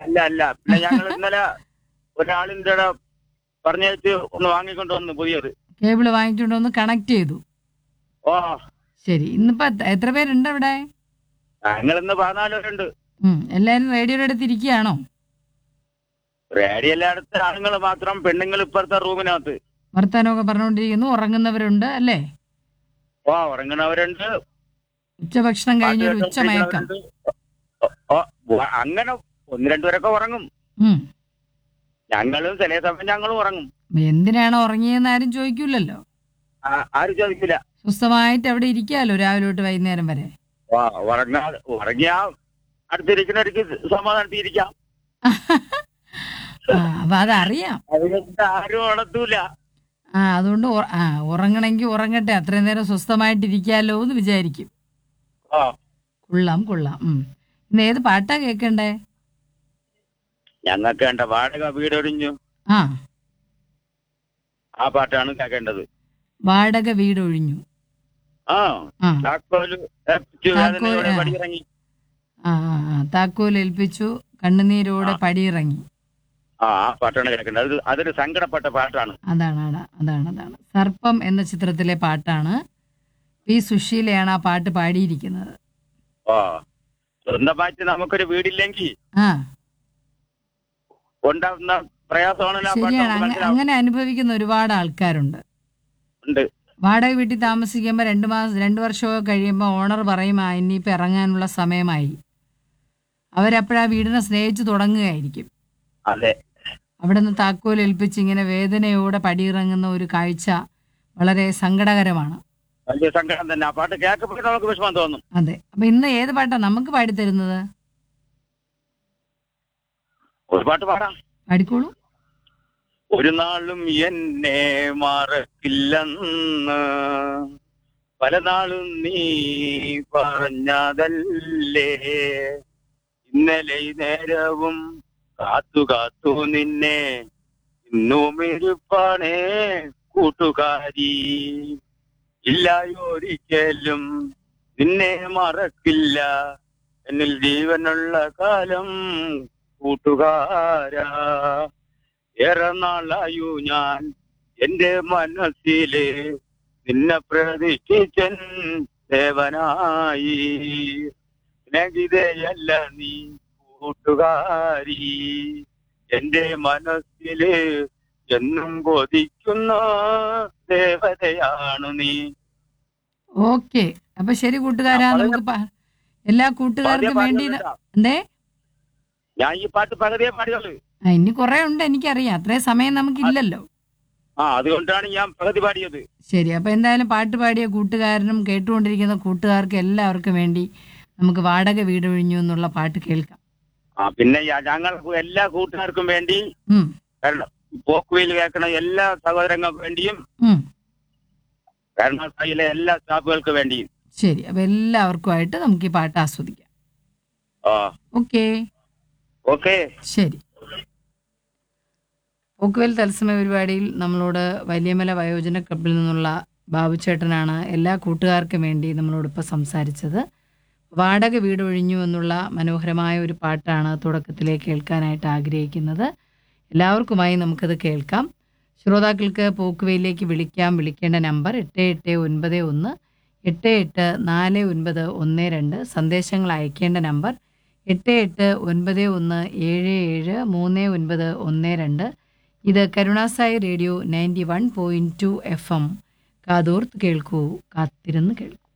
അല്ല അല്ല പിന്നെ ഞങ്ങൾ ഇന്നലെ ഒരാളിന്റെ പറഞ്ഞേച്ച് ഒന്ന് വാങ്ങിക്കൊണ്ട് വന്നു പുതിയത് കേബിൾ വാങ്ങിച്ചുകൊണ്ട് വന്ന് കണക്ട് ചെയ്തു ഓ ശരി ഇന്നിപ്പോ എത്ര- എത്ര പേരുണ്ട് അവിടെ ഞങ്ങൾ ഇന്ന് പതിനാലുണ്ട് ഉം എല്ലാരും റേഡിയോയുടെ അടുത്ത് ഇരിക്കുകയാണോ റേഡിയോ എല്ലായിടത്ത് ആണുങ്ങൾ മാത്രം പെണ്ണുങ്ങൾ ഇപ്പുറത്തെ റൂമിനകത്ത് വർത്താനമൊക്കെ പറഞ്ഞുകൊണ്ടിരിക്കുന്നു ഉറങ്ങുന്നവരുണ്ട് അല്ലേ ഓ ഉറങ്ങണവരുണ്ട് ഉച്ചഭക്ഷണം കഴിഞ്ഞ് ഒരു പാട്ട് ഉച്ചമയക്കം കേട്ടോണ്ടിരിക്കണവരുണ്ട്. ഓ, ഓ, അങ്ങനെ ഒന്ന് രണ്ടുപേരൊക്കെ ഉറങ്ങും ഉം ഞങ്ങളും ചില സമയം ഞങ്ങളും ഉറങ്ങും എന്തിനാണ് ഉറങ്ങിയെന്ന് ആരും ചോദിക്കൂലല്ലോ ആ- ആരും ചോദിക്കില്ല സ്വസ്ഥമായിട്ട് അവിടെ ഇരിക്കാലോ രാവിലെ തൊട്ട് വൈകുന്നേരം വരെ ഓ, ഉറങ്ങാ ഉറങ്ങിയാ അടുത്തിരിക്കുന്നവർക്ക് സമാധാനത്തിരിക്കാം ആ അപ്പൊ അതറിയാം അതുകൊണ്ട് ആരും ഉണർത്തൂല ആ അതുകൊണ്ട് ഉറ- ആ ഉറങ്ങണമെങ്കിൽ ഉറങ്ങട്ടെ അത്രയും നേരം സ്വസ്ഥമായിട്ടിരിക്കാലോ എന്ന് വിചാരിക്കും ഓ കൊള്ളാം കൊള്ളാം ഉം ഇന്ന് ഏത് പാട്ടാ കേൾക്കണ്ടേ ഞങ്ങൾക്ക് വേണ്ട വാടക വീടൊഴിഞ്ഞു ആ ആ പാട്ടാണ് കേൾക്കേണ്ടത് വാടക വീടൊഴിഞ്ഞു ആ ആ താക്കോല് ഏൽപ്പിച്ചു വേദനയോടെ താക്കോല്, ആ. പടിയിറങ്ങി ആ ആ, ആ താക്കോൽ ഏൽപ്പിച്ചു കണ്ണുനീരോടെ പടിയിറങ്ങി ആ ആ പാട്ടാണ് കേൾക്കേണ്ടത് അത് അതൊരു സങ്കടപ്പെട്ട പാട്ടാണ് അതാണ് അതാ അതാണ് അതാണ് സർപ്പം എന്ന ചിത്രത്തിലെ പാട്ടാണ് പി സുശീലയാണ് ആ പാട്ട് പാടിയിരിക്കുന്നത് ഓ സ്വന്തമായിട്ട് നമുക്കൊരു വീടില്ലെങ്കിൽ ആ ഉണ്ടാകുന്ന പ്രയാസമാണല്ലോ ആ പാട്ട് ശരിയാണ് നമുക്ക് അങ്ങ- മനസ്സിലാവും അങ്ങനെ അനുഭവിക്കുന്ന ഒരുപാട് ആൾക്കാരുണ്ട് ഉണ്ട് വാടക വീട്ടിൽ താമസിക്കുമ്പോൾ രണ്ട് മാസം രണ്ട് വർഷമൊക്കെ കഴിയുമ്പോൾ ഓണർ പറയും ആ ഇനിയിപ്പോൾ ഇറങ്ങാനുള്ള സമയമായി അവരപ്പോഴാ വീടിനെ സ്നേഹിച്ച് തുടങ്ങുകയായിരിക്കും അതെ അവിടെ നിന്ന് താക്കോൽ ഏൽപ്പിച്ച് ഇങ്ങനെ വേദനയോടെ പടിയിറങ്ങുന്ന ഒരു കാഴ്ച വളരെ സങ്കടകരമാണ് വലിയ സങ്കടം തന്നെ ആ പാട്ട് കേൾക്കുമ്പോൾ നമുക്ക് വിഷമം തോന്നും അതെ അപ്പൊ ഇന്ന് ഏത് പാട്ടാ നമുക്ക് പാടിത്തരുന്നത് ഒരു പാട്ട് പാടാം പാടിക്കോളൂ ഒരു നാളും എന്നെ മറക്കില്ലെന്ന് പല നാളും നീ പറഞ്ഞതല്ലേ ഇന്നലെ ഈ നേരവും കാത്തു കാത്തു നിന്നെ ഇന്നും ഇരുപ്പാണേ കൂട്ടുകാരി ഇല്ലായൊരിക്കലും നിന്നെ മറക്കില്ല എന്നിൽ ജീവനുള്ള കാലം കൂട്ടുകാരാ ഏറെ നാളായു ഞാൻ എന്റെ മനസ്സില് നിന്നെ പ്രതീക്ഷിച്ചൻ ദേവനായി സ്നേഹിതയല്ല നീ കൂട്ടുകാരി എന്റെ മനസ്സില് എന്നും കൊതിക്കുന്ന ദേവതയാണു നീ ഓക്കെ അപ്പൊ ശരി കൂട്ടുകാരാ ഞാൻ നമുക്ക് പാ- എല്ലാ കൂട്ടുകാർക്കും പകുതിയേ വേണ്ടി ഇത്- പാടിയുള്ളൂ കേട്ടോ. എന്തേ ഞാൻ ഈ പാട്ട് പകുതിയെ പാടിയുള്ളൂ ആ, ഇനി കുറെ ഉണ്ട് എനിക്കറിയാം അത്രയും സമയം നമുക്കില്ലല്ലോ ആ അതുകൊണ്ടാണ് ഞാൻ പകുതി പാടിയത് ശരി അപ്പൊ എന്തായാലും പാട്ട് പാടിയ കൂട്ടുകാരനും കേട്ടുകൊണ്ടിരിക്കുന്ന കൂട്ടുകാർക്കും എല്ലാവർക്കും വേണ്ടി നമുക്ക് വാടക വീടൊഴിഞ്ഞു എന്നുള്ള പാട്ട് കേൾക്കാം ആ പിന്നെ ഞാ- ഞങ്ങൾ എല്ലാ കൂട്ടുകാർക്കും വേണ്ടി ഉം കാരണം പോക്കുവയിൽ കേൾക്കണ എല്ലാ സഹോദരങ്ങൾക്ക് വേണ്ടിയും ഉം കരുണാസായിലെ എല്ലാ സ്റ്റാഫുകൾക്ക് വേണ്ടിയും ശരി അപ്പൊ എല്ലാവർക്കുമായിട്ട് നമുക്ക് ഈ പാട്ട് ആസ്വദിക്കാം ആ ഓക്കേ ഓക്കെ ശരി പോക്കുവൽ തത്സമയ പരിപാടിയിൽ നമ്മളോട് വലിയമല വയോജന ക്ലബിൽ നിന്നുള്ള ബാബുചേട്ടനാണ് എല്ലാ കൂട്ടുകാർക്കും വേണ്ടി നമ്മളോടിപ്പോൾ സംസാരിച്ചത് വാടക വീട് ഒഴിഞ്ഞു എന്നുള്ള മനോഹരമായ ഒരു പാട്ടാണ് തുടക്കത്തിലേ കേൾക്കാനായിട്ട് ആഗ്രഹിക്കുന്നത് എല്ലാവർക്കുമായി നമുക്കത് കേൾക്കാം ശ്രോതാക്കൾക്ക് പോക്കുവയിലേക്ക് വിളിക്കാം വിളിക്കേണ്ട നമ്പർ എട്ട് എട്ട് ഒൻപത് ഒന്ന് എട്ട് എട്ട് നാല് ഒൻപത് ഒന്ന് രണ്ട് സന്ദേശങ്ങൾ അയക്കേണ്ട നമ്പർ എട്ട് എട്ട് ഒൻപത് ഒന്ന് ഏഴ് ഏഴ് മൂന്ന് ഒൻപത് ഒന്ന് രണ്ട് ഇത് കരുണാസായി radio ninety one point two F M കാതോർത്ത് കേൾക്കൂ കാത്തിരുന്ന് കേൾക്കൂ